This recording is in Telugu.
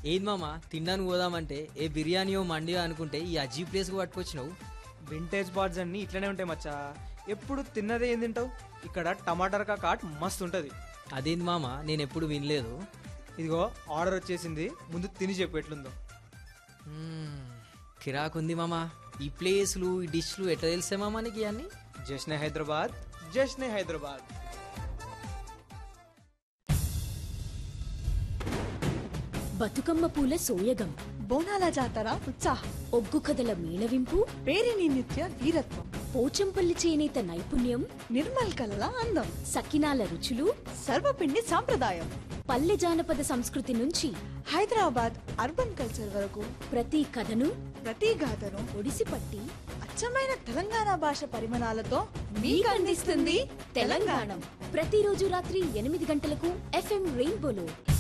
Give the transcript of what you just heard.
ఏది మామ తినడానికి పోదామంటే ఏ బిర్యానీయో మండియో అనుకుంటే ఈ అజీబ్ ప్లేస్కి పట్టుకొచ్చినావు వింటేజ్ బార్డ్స్ అన్ని ఇట్లనే ఉంటాయి మచ్చా ఎప్పుడు తిన్నదే ఏం తింటావు ఇక్కడ టమాటర్ కాట్ మస్తు ఉంటుంది అదేంది మామ నేను ఎప్పుడు వినలేదు ఇదిగో ఆర్డర్ వచ్చేసింది ముందు తిని చెప్పు ఎట్లుందో మ్మ్, కిరాకుంది మామ ఈ ప్లేస్లు ఈ డిష్లు ఎట్లా తెలిసే మామ నీకు ఇవన్నీ జశ్నే హైదరాబాద్ జశ్నే హైదరాబాద్ బతుకమ్మ పూల సోయగం బోనాల జాతర ఉత్సాహం ఒగ్గు కథల మేళవింపు పేరిని నిత్య వీరత్వం పోచంపల్లి చేనేత నైపుణ్యం నిర్మల్ కలల అందం సకినాల రుచులు సర్వపిండి సాంప్రదాయం పల్లె జానపద సంస్కృతి నుంచి హైదరాబాద్ అర్బన్ కల్చర్ వరకు ప్రతి కథను ప్రతి గాథను ఒడిసిపట్టి అచ్చమైన తెలంగాణ భాష పరిమాణాలతో మీకు అందిస్తుంది తెలంగాణ ప్రతిరోజు రాత్రి ఎనిమిది గంటలకు ఎఫ్ఎం రెయిన్బోలో